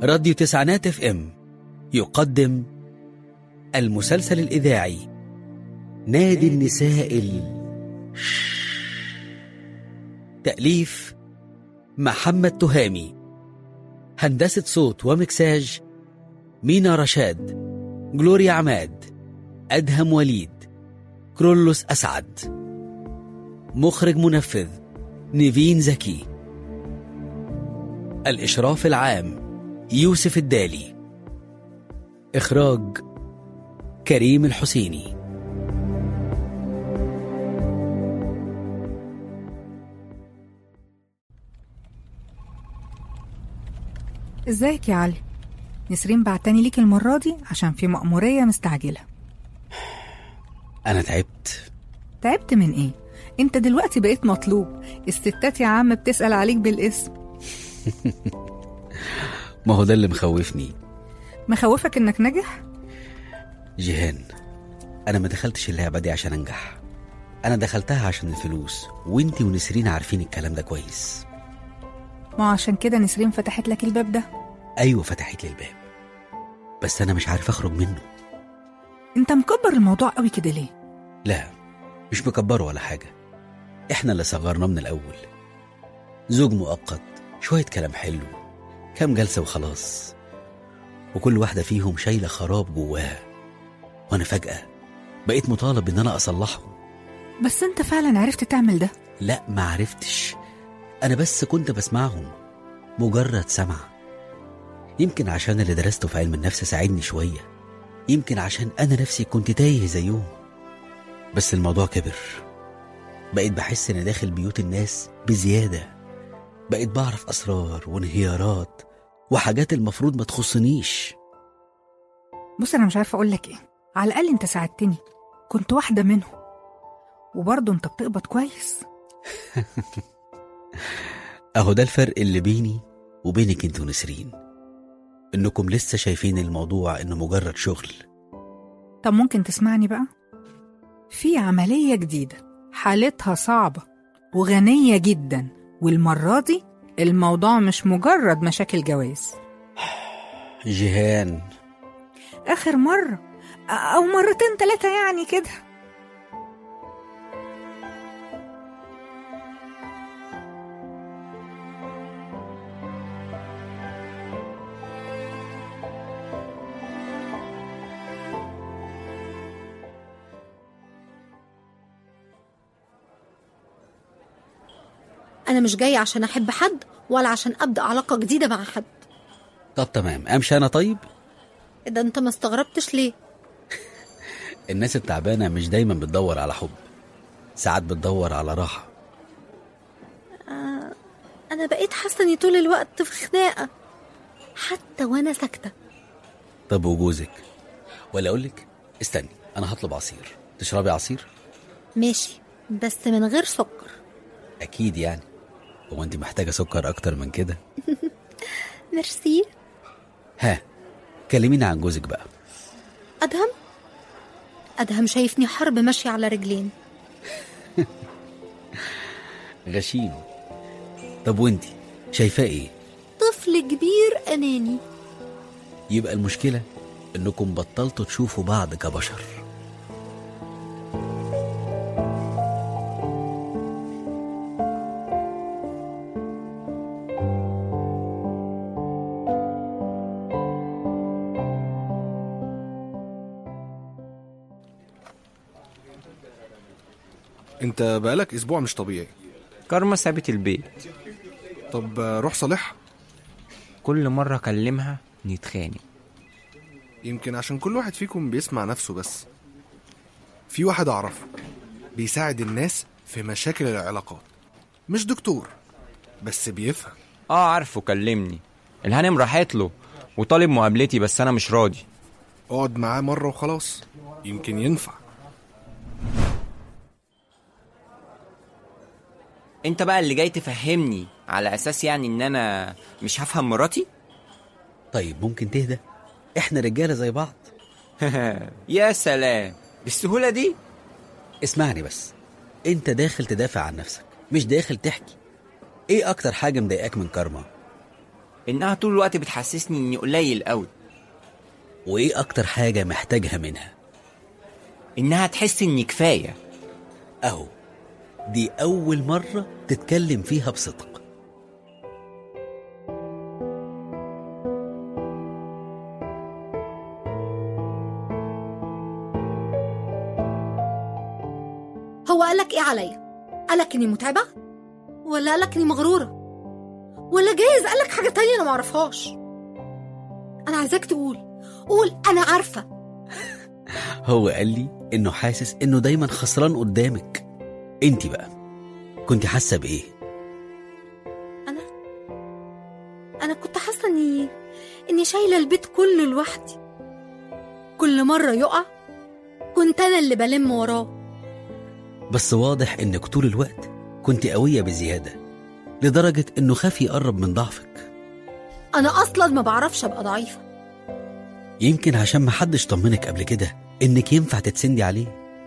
راديو تسعينات اف ام يقدم المسلسل الإذاعي نادي النساء ال تأليف محمد تهامي هندسة صوت ومكساج مينا رشاد جلوريا عماد أدهم وليد كرولوس أسعد مخرج منفذ نيفين زكي الإشراف العام يوسف الدالي إخراج كريم الحسيني ازيك يا علي نسرين بعتني ليك المرة دي عشان في مأمورية مستعجلة أنا تعبت تعبت من ايه؟ انت دلوقتي بقيت مطلوب الستات يا عم بتسأل عليك بالاسم ما هو ده اللي مخوفني مخوفك انك نجح؟ جيهان أنا ما دخلتش اللعبة دي عشان أنجح أنا دخلتها عشان الفلوس وإنتي ونسرين عارفين الكلام ده كويس ما هو عشان كده نسرين فتحت لك الباب ده أيوة فتحت لي الباب بس أنا مش عارف أخرج منه انت مكبر الموضوع قوي كده ليه؟ لا مش مكبره ولا حاجة إحنا اللي صغرناه من الأول زوج مؤقت شوية كلام حلو كام جلسة وخلاص وكل واحدة فيهم شايلة خراب جواها وأنا فجأة بقيت مطالب إن أنا أصلحه بس انت فعلا عرفت تعمل ده لا ما عرفتش أنا بس كنت بسمعهم مجرد سمع يمكن عشان اللي درسته في علم النفس ساعدني شوية يمكن عشان أنا نفسي كنت تايه زيهم بس الموضوع كبر بقيت بحس إني داخل بيوت الناس بزيادة بقيت بعرف أسرار وانهيارات وحاجات المفروض ما تخصنيش بص انا مش عارفه اقول لك ايه على الاقل انت ساعدتني كنت واحده منهم وبرضه انت بتقبض كويس أهو ده الفرق اللي بيني وبينك انت ونسرين إنكم لسه شايفين الموضوع إنه مجرد شغل طب ممكن تسمعني بقى في عمليه جديده حالتها صعبه وغنيه جدا والمره دي الموضوع مش مجرد مشاكل جواز جيهان اخر مره او مرتين تلاتة يعني كده أنا مش جاية عشان أحب حد ولا عشان أبدأ علاقة جديدة مع حد طب تمام أمشي أنا طيب إيه ده أنت ما استغربتش ليه؟ الناس التعبانة مش دايما بتدور على حب ساعات بتدور على راحة أنا بقيت حاسة إني طول الوقت في خناقة حتى وأنا ساكتة طب وجوزك ولا أقولك استني أنا هطلب عصير تشربي عصير ماشي بس من غير سكر أكيد يعني هو أنت محتاجة سكر أكتر من كده ميرسي ها كلميني عن جوزك بقى أدهم أدهم شايفني حرب ماشية على رجلين غشيم طب وانتي شايفاه ايه طفل كبير أناني يبقى المشكلة انكم بطلتوا تشوفوا بعض كبشر انت بقالك اسبوع مش طبيعي كارما سابت البيت طب آه، روح صالحها كل مرة أكلمها نتخانق يمكن عشان كل واحد فيكم بيسمع نفسه بس في واحد اعرفه بيساعد الناس في مشاكل العلاقات مش دكتور بس بيفهم اه عارفه كلمني الهانم راحت له وطالب مقابلتي بس أنا مش راضي اقعد معاه مرة وخلاص يمكن ينفع انت بقى اللي جاي تفهمني على أساس يعني إن أنا مش هفهم مراتي طيب ممكن تهدى احنا رجالة زي بعض يا سلام بالسهولة دي اسمعني بس انت داخل تدافع عن نفسك مش داخل تحكي ايه اكتر حاجة مضايقاك من كارما إنها طول الوقت بتحسسني إني قليل قوي وإيه أكتر حاجة محتاجها منها إنها تحس إني كفاية أهو دي أول مرة تتكلم فيها بصدق هو قالك ايه عليا قالك اني متعبة ولا قالك اني مغرورة ولا جايز قالك حاجة تانية انا معرفهاش انا عايزاك تقول قول انا عارفة هو قال لي إنه حاسس إنه دايما خسران قدامك أنت بقى كنت حاسة بإيه؟ انا انا كنت حاسة اني اني شايلة البيت كله لوحدي كل مرة يقع كنت انا اللي بلم وراه بس واضح إنك طول الوقت كنت قوية بزيادة لدرجة إنه خاف يقرب من ضعفك انا اصلا ما بعرفش ابقى ضعيفة يمكن عشان محدش طمنك قبل كده إنك ينفع تتسندي عليه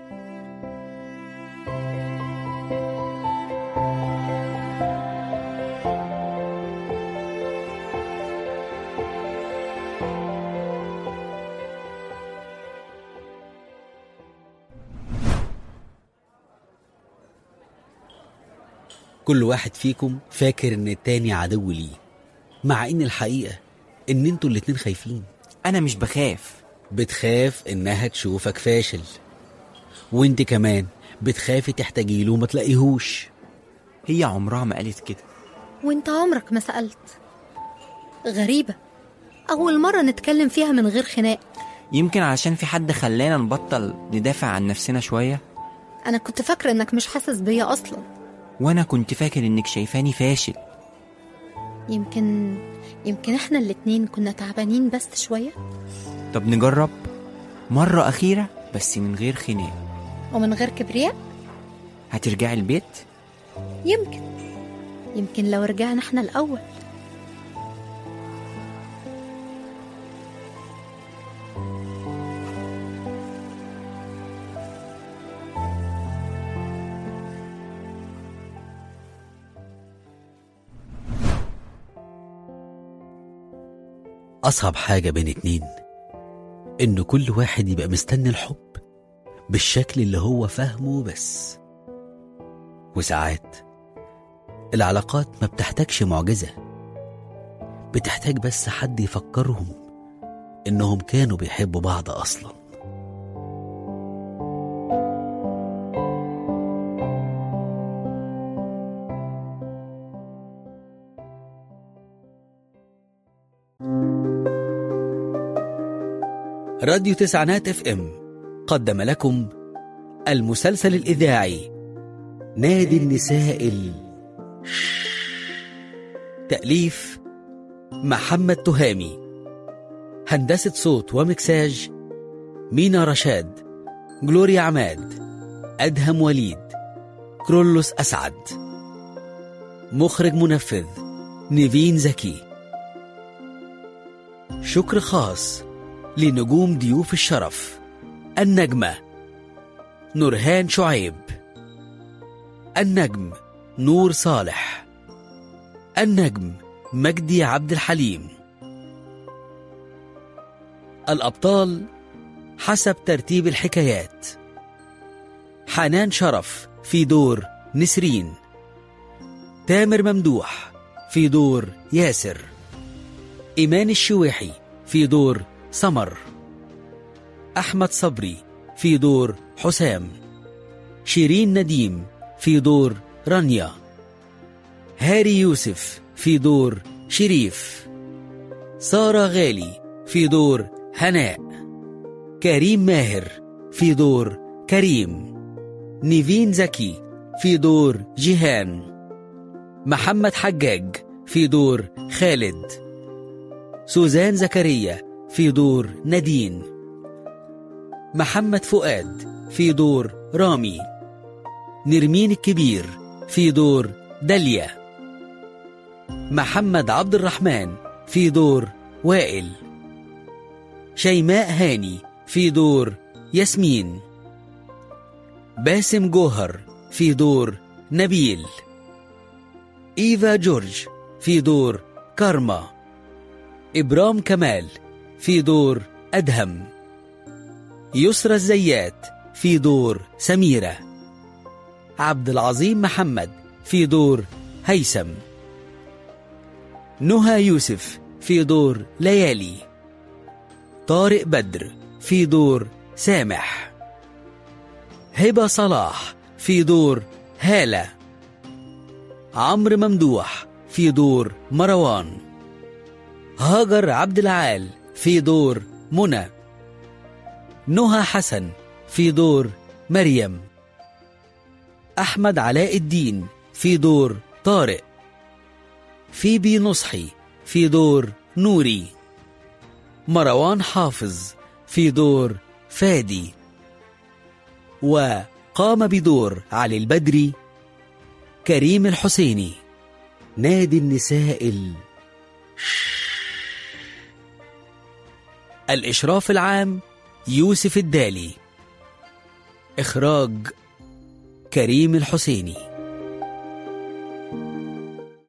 كل واحد فيكم فاكر إن التاني عدو ليه مع إن الحقيقة إن انتوا الاتنين خايفين أنا مش بخاف بتخاف إنها تشوفك فاشل وانت كمان بتخافي تحتاجي له وما تلاقيهوش هي عمرها ما قالت كده وانت عمرك ما سألت غريبة أول مرة نتكلم فيها من غير خناق يمكن عشان في حد خلانا نبطل ندافع عن نفسنا شوية أنا كنت فاكرة إنك مش حاسس بيا أصلا وأنا كنت فاكر إنك شايفاني فاشل يمكن يمكن إحنا الاتنين كنا تعبانين بس شوية طب نجرب مرة أخيرة بس من غير خناق ومن غير كبرياء هترجعي البيت يمكن يمكن لو رجعنا إحنا الأول أصعب حاجة بين اتنين إن كل واحد يبقى مستني الحب بالشكل اللي هو فاهمه بس وساعات العلاقات ما بتحتاجش معجزة بتحتاج بس حد يفكرهم إنهم كانوا بيحبوا بعض أصلا راديو تسعينات اف ام قدم لكم المسلسل الإذاعي نادي النساء ال... تأليف محمد تهامي هندسة صوت ومكساج مينا رشاد جلوريا عماد أدهم وليد كرولوس أسعد مخرج منفذ نيفين زكي شكر خاص لنجوم ضيوف الشرف النجمة نورهان شعيب النجم نور صالح النجم مجدي عبد الحليم الأبطال حسب ترتيب الحكايات حنان شرف في دور نسرين تامر ممدوح في دور ياسر إيمان الشويحي في دور سمر أحمد صبري في دور حسام شيرين نديم في دور رانيا هاري يوسف في دور شريف سارة غالي في دور هناء كريم ماهر في دور كريم نيفين زكي في دور جيهان محمد حجاج في دور خالد سوزان زكريا في دور نادين محمد فؤاد في دور رامي نرمين الكبير في دور داليا محمد عبد الرحمن في دور وائل شيماء هاني في دور ياسمين باسم جوهر في دور نبيل إيفا جورج في دور كارما إبرام كمال في دور أدهم يسرى الزيات في دور سميرة عبد العظيم محمد في دور هيثم نهى يوسف في دور ليالي طارق بدر في دور سامح هبة صلاح في دور هالة عمرو ممدوح في دور مروان هاجر عبد العال في دور منى نهى حسن في دور مريم أحمد علاء الدين في دور طارق فيبي نصحي في دور نوري مروان حافظ في دور فادي وقام بدور علي البدري كريم الحسيني نادي النساء ال... الإشراف العام يوسف الدالي إخراج كريم الحسيني